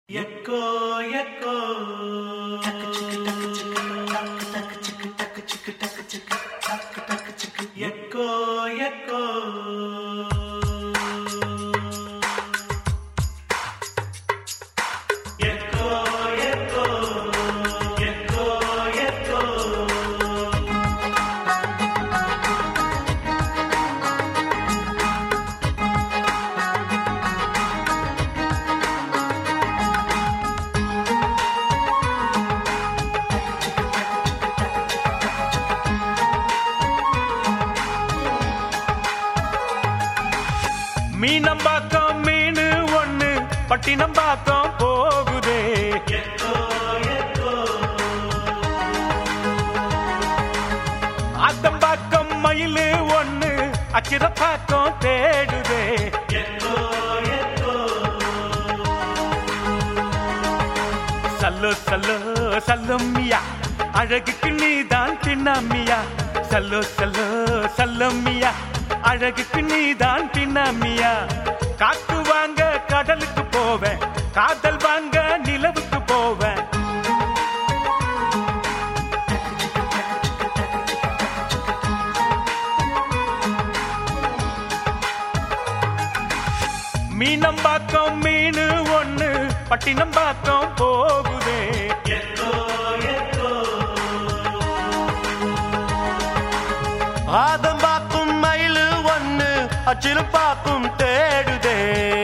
echo echo டக்கு சிக்கு டக்கு சிக்கு டக்கு டக்கு சிக்கு டக்கு சிக்கு டக்கு சிக்கு டக்கு டக்கு சிக்கு echo echo echo echo echo echo Meenambakkam மீனு ஒண்ணு பட்டினம்பாக்கம் போகுதே ஆத்தம்பாக்கம் மயிலு ஒண்ணு அச்சிரப்பாக்கம் தேடுதே சல்லோ சல்லோ சல்லம்மியா அழகுக்கு நீதான் பின்னம்மியா சல்லோ சல்லோ சல்லம்மியா அழகுக்கு நீதான் பின்னம்மியா காத்து வாங்க கடலுக்கு போவேன் காதல் வாங்க நிலவுக்கு போவேன் மீனம்பாக்கம் மீனு ஒண்ணு பட்டினம்பாக்கம் போகுதே ஆதம் பார்க்கும் மயிலு ஒண்ணு அச்சிலும் பார்க்கும் தேடுதே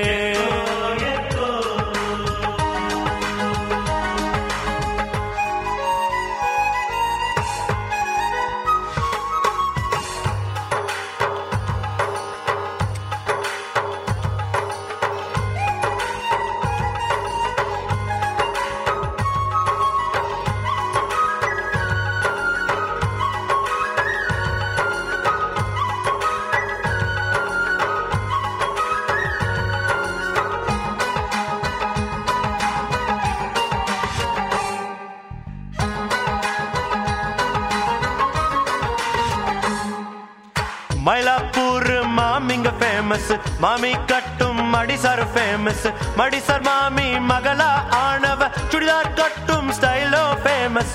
மயிலாப்பூர் மாமிங்க ஃபேமஸ் மாமி கட்டும் மடிசார் ஃபேமஸ் மடிசார் மாமி மகளா ஆனவ சுடிதார் கட்டும் ஸ்டைலோ ஃபேமஸ்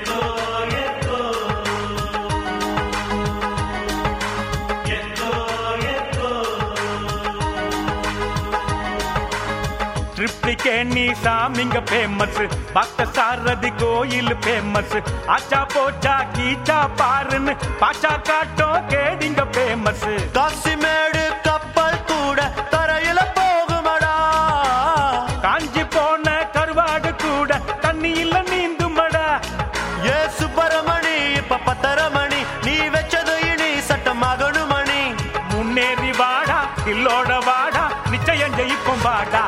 ட்ரிப்ளிகேணி சாமிங்க ஃபேமஸ் பக்த சாரதி கோயில் ஃபேமஸ் ஆச்சா போச்சா கீச்சா பாருன்னு பாச்சா காட்டும் கேடிங்க ஃபேமஸ் காசிமேடு கப்பல் கூட தரையில போகுமடா காஞ்சி போன கருவாடு கூட தண்ணியில நீந்துமடா ஏ சுப்பரமணி இப்ப பத்தரை மணி நீ வச்சது இனி சட்டமாகணும் மணி முன்னேறி வாடா இல்லோட வாடா நிச்சயம் ஜெயிப்போம் வாடா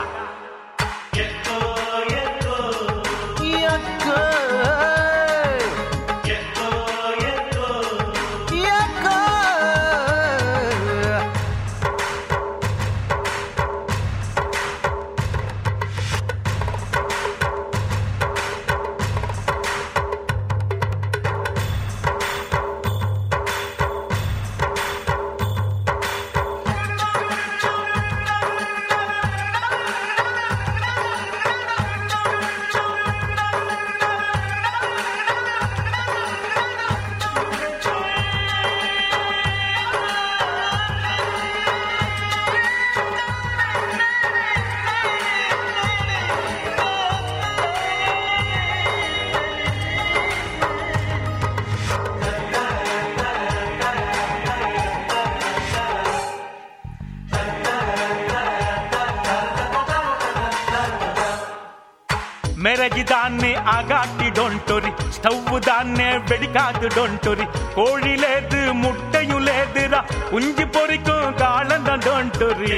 ಮೆರಗಿ ದಾನ್ನೆ ಆಗಾಟಿ ಡೊಂಟೊರಿ ಸ್ಟವ್ ದಾನ್ನೆ வெடிக்காது டொன்டொரி கோழிலேது முட்டையும் லேதுரா குஞ்சு பொறிக்கும் காலந்தான் டொன்டொரி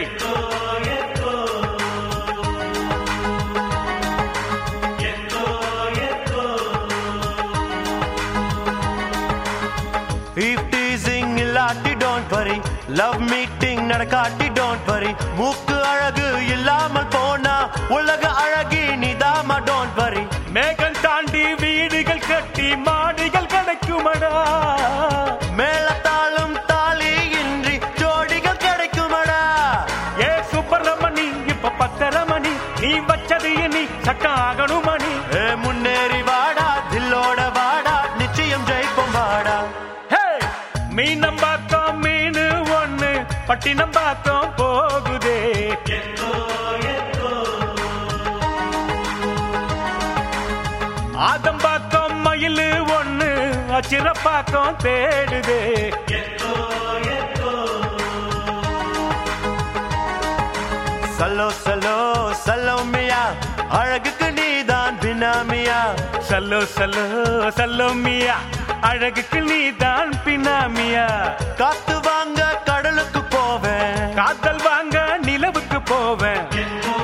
If teasing இல்லாட்டி டோன்ட் வரி லவ் மீட்டிங் நடக்காட்டி டோன்ட் வரி மூக்கு அழகு இல்லாமல் போனா உலக அழகி நிதாமா டோன்ட் வரி மேகம் தாண்டி வீடுகள் கட்டி மாடிகள் கிடைக்குமடா மேலத்தாளும் தாலி இன்றி ஜோடிகள் கிடைக்குமடா ஏ சுப்பிரமணி இப்ப பத்தரை மணி நீ வச்சது இனி சட்டம் ஆகணும் மணி ஏ முன்னேறி வாடா தில்லோட வாடா நிச்சயம் ஜெயிப்போம் வாடா ஹே மீனம் பார்த்தோம் மீன் ஒண்ணு பட்டினம் பார்த்தோம் போகுதே ஆதம் பார்த்தோம் மயிலு ஒண்ணு அச்சிறப்பாக்கம் தேடுதே சல்லோ சல்லோ சல்லோ மியா அழகுக்கு நீதான் பினாமியா சல்லோ சல்லோ சல்லோ மியா அழகுக்கு நீ தான் பின்னாமியா காத்து வாங்க கடலுக்கு போவேன் காதல் வாங்க நிலவுக்கு போவேன் எக்கோ